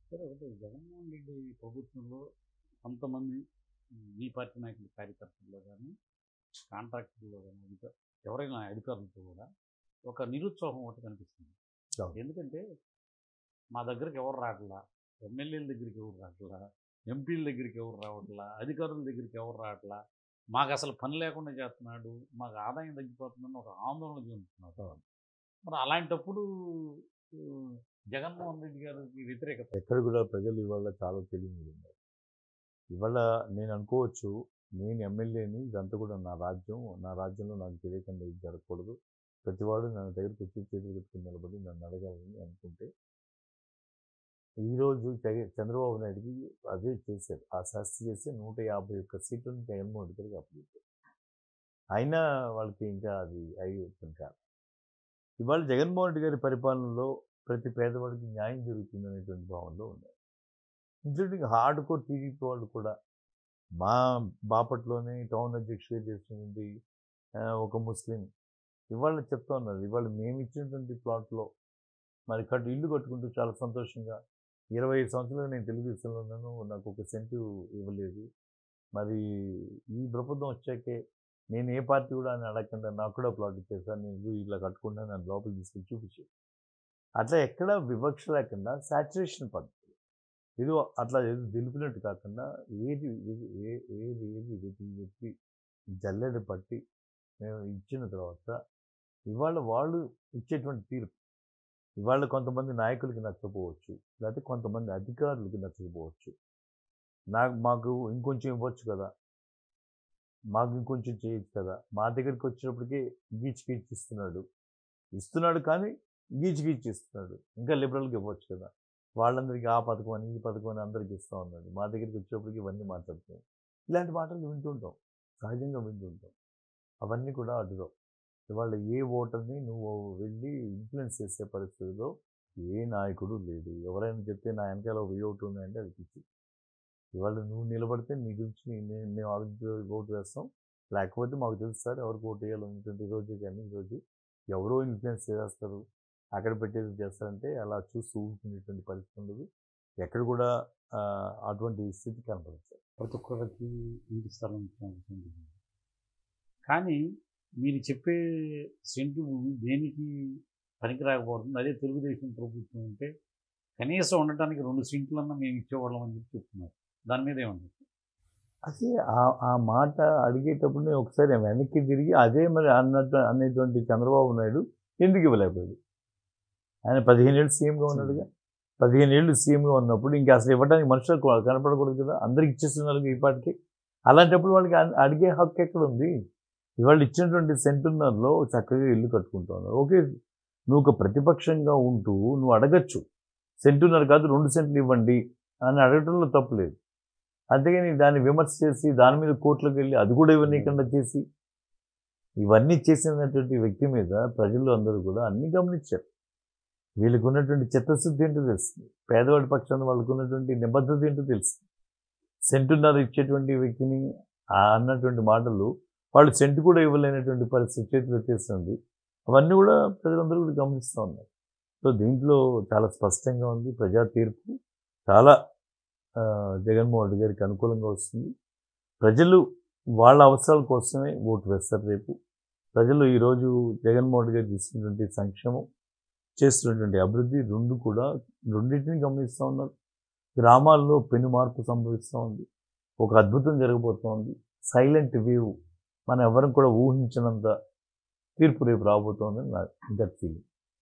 సరే ఒకటి జగన్మోహన్ రెడ్డి ప్రభుత్వంలో కొంతమంది మీ పార్టీ నాయకులు కార్యకర్తల్లో కానీ కాంట్రాక్టర్లో కానీ అధిక ఎవరైనా అధికారులతో కూడా ఒక నిరుత్సాహం ఒకటి కనిపిస్తుంది అవును. ఎందుకంటే మా దగ్గరికి ఎవరు రావట్లా ఎమ్మెల్యేల దగ్గరికి ఎవరు రావట్లా ఎంపీల దగ్గరికి ఎవరు రావట్లా అధికారుల దగ్గరికి ఎవరు రావట్లా మాకు అసలు పని లేకుండా చేస్తున్నాడు మాకు ఆదాయం తగ్గిపోతుందని ఒక ఆందోళన చెందుతున్నారు మరి అలాంటప్పుడు ఆ, జగన్మోహన్ రెడ్డి గారికి వ్యతిరేకత ఎక్కడ కూడా ప్రజలు ఇవాళ చాలా తెలియని ఉన్నారు ఇవాళ నేను అనుకోవచ్చు నేను ఎమ్మెల్యేని ఇదంతా కూడా నా రాజ్యం నా రాజ్యంలో నాకు తెలియకుండా ఇది జరగకూడదు ప్రతివాడు నా దగ్గరికి వచ్చి చేతులు కట్టుకుని నిలబడి నన్ను అడగాలని అనుకుంటే ఈరోజు జగ- చంద్రబాబు నాయుడికి అదే చేశారు ఆ శాస్త్రి చేసి నూట యాభై ఒక్క సీట్లను జగన్మోహన్ రెడ్డి గారికి అప్పగించారు అయినా వాళ్ళకి ఇంకా అది అయ్యి కాదు ఇవాళ జగన్మోహన్ రెడ్డి గారి పరిపాలనలో ప్రతి పేదవాడికి న్యాయం జరుగుతుంది అనేటువంటి భావనలో ఉన్నారు ఇంక్లూడింగ్ హార్డ్ కోర్ టీడీపీ వాళ్ళు కూడా మా బాపట్లోనే టౌన్ అధ్యక్షుడిగా చేసినటువంటి ఆ, ఒక ముస్లిం ఇవాళ చెప్తా ఉన్నారు ఇవాళ మేము ఇచ్చినటువంటి ప్లాట్లో మరి కట్టు ఇల్లు కట్టుకుంటూ చాలా సంతోషంగా ఇరవై ఐదు సంవత్సరాలు నేను తెలుగుదేశంలో ఉన్నాను నాకు ఒక సెంటు ఇవ్వలేదు మరి ఈ ప్రభుత్వం వచ్చాకే నేను ఏ పార్టీ కూడా అని అడగకుండా నాకు కూడా ప్లాట్ ఇచ్చేసాను నేను ఇల్లు ఇలా కట్టుకుంటా నన్ను లోపలికి తీసుకెళ్ళి చూపించాను అట్లా ఎక్కడ వివక్ష లేకుండా సాచురేషన్ పద్ధతి ఏదో అట్లా ఏదో తెలిపినట్టు కాకుండా ఏది ఏది- ఏ- ఏది ఏది వెతికి వెతికి జల్లెడ పట్టి మేము ఇచ్చిన తర్వాత ఇవాళ వాళ్ళు ఇచ్చేటువంటి తీర్పు ఇవాళ కొంతమంది నాయకులకి నచ్చకపోవచ్చు లేకపోతే కొంతమంది అధికారులకి నచ్చకపోవచ్చు నాకు మాకు ఇంకొంచెం ఇవ్వచ్చు కదా మాకు ఇంకొంచెం చేయొచ్చు కదా మా దగ్గరికి వచ్చినప్పటికీ గీచి గీచి ఇస్తున్నాడు ఇస్తున్నాడు కానీ గీచి గీచి ఇస్తున్నాడు ఇంకా లిబరల్గా ఇవ్వచ్చు కదా వాళ్ళందరికీ ఆ పథకం అని ఈ పథకం అని అందరికీ ఇస్తూ ఉన్నాడు మా దగ్గరికి వచ్చేప్పటికి ఇవన్నీ మాట్లాడుతున్నాం ఇలాంటి మాటలు వింటుంటాం సహజంగా వింటుంటాం అవన్నీ కూడా అడ్డురావు ఇవాళ ఏ ఓటర్ని నువ్వు వెళ్ళి ఇన్ఫ్లుయెన్స్ చేసే పరిస్థితిలో ఏ నాయకుడు లేడు ఎవరైనా చెప్తే నా వెనకాల ఒక ఓటు ఉన్నాయంటే అది పిచ్చి ఇవాళ నువ్వు నిలబడితే నీ గురించి నీ- నే- మేము ఆలోచించి ఓటు వేస్తాం లేకపోతే మాకు తెలుసు సార్ ఎవరికి ఓటు వేయాలనుకుంటే ఈ రోజు కానీ ఈ రోజు ఎవరో ఇన్ఫ్లుయెన్స్ చేస్తారు అక్కడ పెట్టేది చేస్తారంటే అలా చూసి ఊరుకునేటువంటి పరిస్థితి ఉండదు ఎక్కడ కూడా ఆ, అటువంటి స్థితి కనపడదు సార్ ప్రతి ఒక్కరికి ఇంటి స్థలం ఇచ్చిన సెంటు భూమి. కానీ మీరు చెప్పే సెంటు భూమి దేనికి పనికి రాకపోతుంది అదే తెలుగుదేశం ప్రభుత్వం ఉంటే కనీసం ఉండటానికి రెండు సెంట్లన్నా మేము ఇచ్చేవాళ్ళం అని చెప్పి చెప్తున్నారు దాని మీద ఏమన్నా అదే ఆ- ఆ మాట అడిగేటప్పుడు నేను ఒకసారి వెనక్కి తిరిగి అదే మరి అన్నట్టు అనేటువంటి చంద్రబాబు నాయుడు ఎందుకు ఇవ్వలేకపోయాడు ఆయన పదిహేను ఏళ్ళు సీఎంగా ఉన్నాడుగా పదిహేను ఏళ్ళు సీఎంగా ఉన్నప్పుడు ఇంకా అసలు ఇవ్వడానికి మనుషులకు కనపడకూడదు కదా అందరికి ఇచ్చేస్తున్నారు ఈ పాటికి అలాంటప్పుడు వాళ్ళకి అన్- అడిగే హక్కు ఎక్కడ ఉంది ఇవాళ ఇచ్చినటువంటి సెంటున్నర్లో చక్కగా ఇల్లు కట్టుకుంటున్నారు ఓకే నువ్వు ఒక ప్రతిపక్షంగా ఉంటూ నువ్వు అడగచ్చు సెంటున్నర కాదు రెండు సెంట్లు ఇవ్వండి అని అడగటంలో తప్పు లేదు అంతేగాని దాన్ని విమర్శ చేసి దాని మీద కోర్టులకు వెళ్ళి అది కూడా ఇవ్వనీయకుండా చేసి ఇవన్నీ చేసినటువంటి వ్యక్తి మీద ప్రజలు అందరూ కూడా అన్ని గమనించారు వీళ్ళకు ఉన్నటువంటి చిత్తశుద్ధి ఏంటో తెలుస్తుంది పేదవాడి పక్షాన వాళ్ళకు ఉన్నటువంటి నిబద్ధత ఏంటో తెలుసు సెంటున్నర ఇచ్చేటువంటి వ్యక్తిని ఆ అన్నటువంటి మాటలు వాళ్ళు సెంటు కూడా ఇవ్వలేనటువంటి పరిస్థితి చేతులు వచ్చేస్తుంది అవన్నీ కూడా ప్రజలందరూ కూడా గమనిస్తూ ఉన్నారు సో దీంట్లో చాలా స్పష్టంగా ఉంది ప్రజా తీర్పు చాలా ఆ, జగన్మోహన్ రెడ్డి గారికి అనుకూలంగా వస్తుంది ప్రజలు వాళ్ళ అవసరాల కోసమే ఓటు వేస్తారు రేపు ప్రజలు ఈరోజు జగన్మోహన్ రెడ్డి గారు చేసినటువంటి సంక్షేమం చేస్తున్నటువంటి అభివృద్ధి రెండు కూడా రెండింటిని గమనిస్తూ ఉన్నారు గ్రామాల్లో పెను మార్పు సంభవిస్తూ ఉంది ఒక అద్భుతం జరగబోతోంది సైలెంట్ వేవ్ మనం ఎవరం కూడా ఊహించినంత తీర్పు రేపు రాబోతోందని నా గట్ ఫీలింగ్